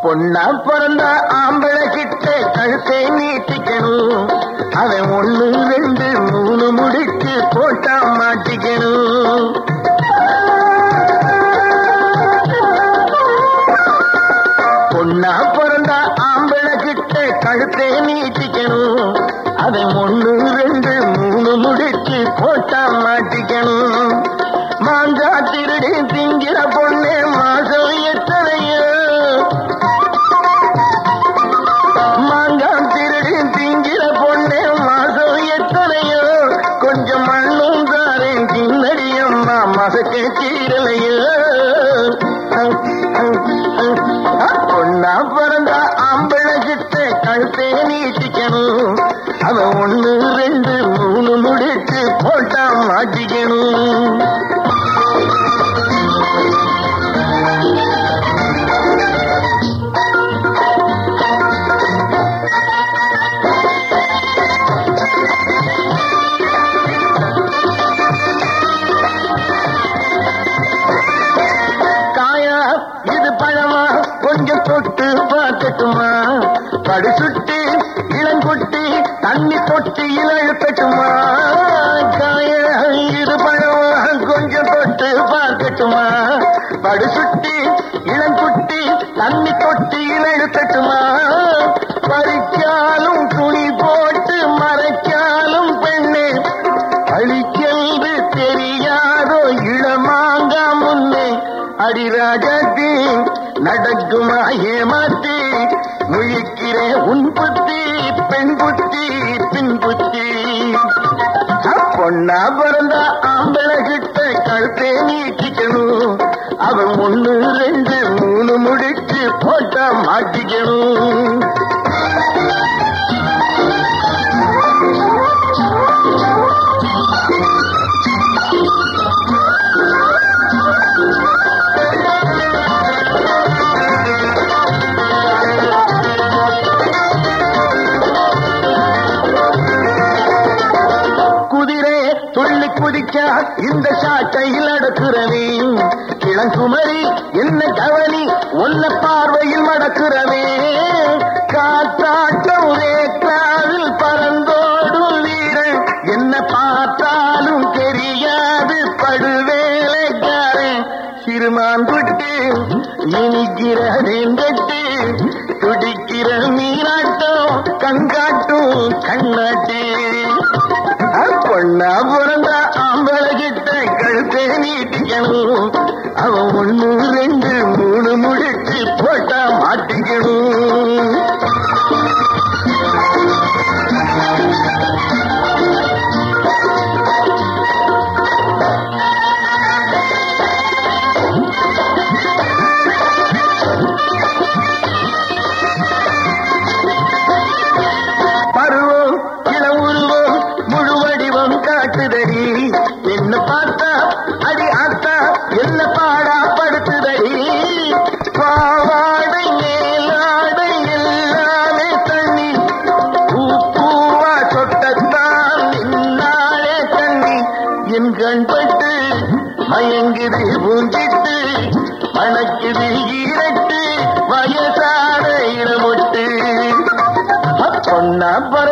பொண்ணா பிறந்த ஆம்பளை கிட்ட கழுத்தை நீட்டிக்கணும் அவன் ஒண்ணு ரெண்டு மூணு முடிச்சு போட்டா மாட்டிக்கணும் பொண்ணா பிறந்த ஆம்பளை கிட்ட கழுத்தை நீட்டிக்கணும் அவன் ஒண்ணு ரெண்டு மூணு முடிச்சு போட்டா மாட்டிக்கணும் மாஞ்சா திருடி திங்கிற பொண்ணே மாசம் எத்தனையோ மாங்காம் திருடி திங்கிற பொண்ணே மாசம் எத்தனையோ கொஞ்சம் மண்ணும் தாரேன் தின்னடியம்மா மசக்கே தீரலையோ பொண்ணா பிறந்த ஆம்பளை கிட்ட கழுத்தே நீட்டிக்கணும் அவன் ஒண்ணு ரெண்டு மூணு முடிச்சு போட்டா மாட்டிக்கணும் காயா இது பழமா கொஞ்சம் தொட்டு பார்க்கட்டுமா படு சுட்டி இளங்குட்டி தண்ணி தொட்டி இழக்கட்டுமா காயா இது பழமா கொஞ்சம் தொட்டு பார்க்கட்டுமா படு சுட்டி இளங்குட்டி தண்ணி தொட்டி இழக்கட்டுமா பறிச்சாலும் துணி போட்டு மறைச்சாலும் பெண்ணே அழிக்கென்று தெரியாதோ இளமாங்கா முன்னே அடிராஜாத்தி நடக்குமா ஏமாத்தி முழிக்கிறே உன் புத்தி பெண் புத்தி பின் புத்தி பொண்ணா பிறந்த ஆம்பளை கிட்ட கழுத்தே நீட்டிக்கணும் அவன் ஒண்ணு ரெண்டு மூணு முடிச்சு போட்டா மாட்டிக்கணும் குதிரை துள்ளி குதிச்சா இந்த சாட்டையில் அடக்குறவே இளங்குமரி என்ன கவனி ஒன்ன பார்வையில் மடக்குறவே காத்தாட்டம் ரேக்காவில் பறந்தோடும் வீரன் என்ன பார்த்தாலும் தெரியாது படுவேலைக்காரன் சிறுமான் குட்டு இனிக்கிறதேன் கட்டு துடிக்கிற மீனாட்டம் கண்காட்டும் கண்ணாட்டு பொண்ணா பிறந்த ஆம்பளை கிட்ட கழுத்தை நீட்டிக்கணும் அவன் ஒண்ணு ரெண்டு மூணு முடிச்சு போட்டா மாட்டிக்கணும் பருவம் இள உருவம் முழு வடிவம் காட்டுதடி என்ன பார்த்தா அடி ஆத்தா என்ன பாடா படுத்துதடி பாவாடை மேலாடை எல்லாமே தண்ணி பூ பூவா சொட்டத்தான் நின்னாலே தண்ணி என் கண்பட்டு மயங்குது பூஞ்சிட்டு மணக்குது ஈரட்டு வயசான இளமொட்டு பொண்ணா பிறந்த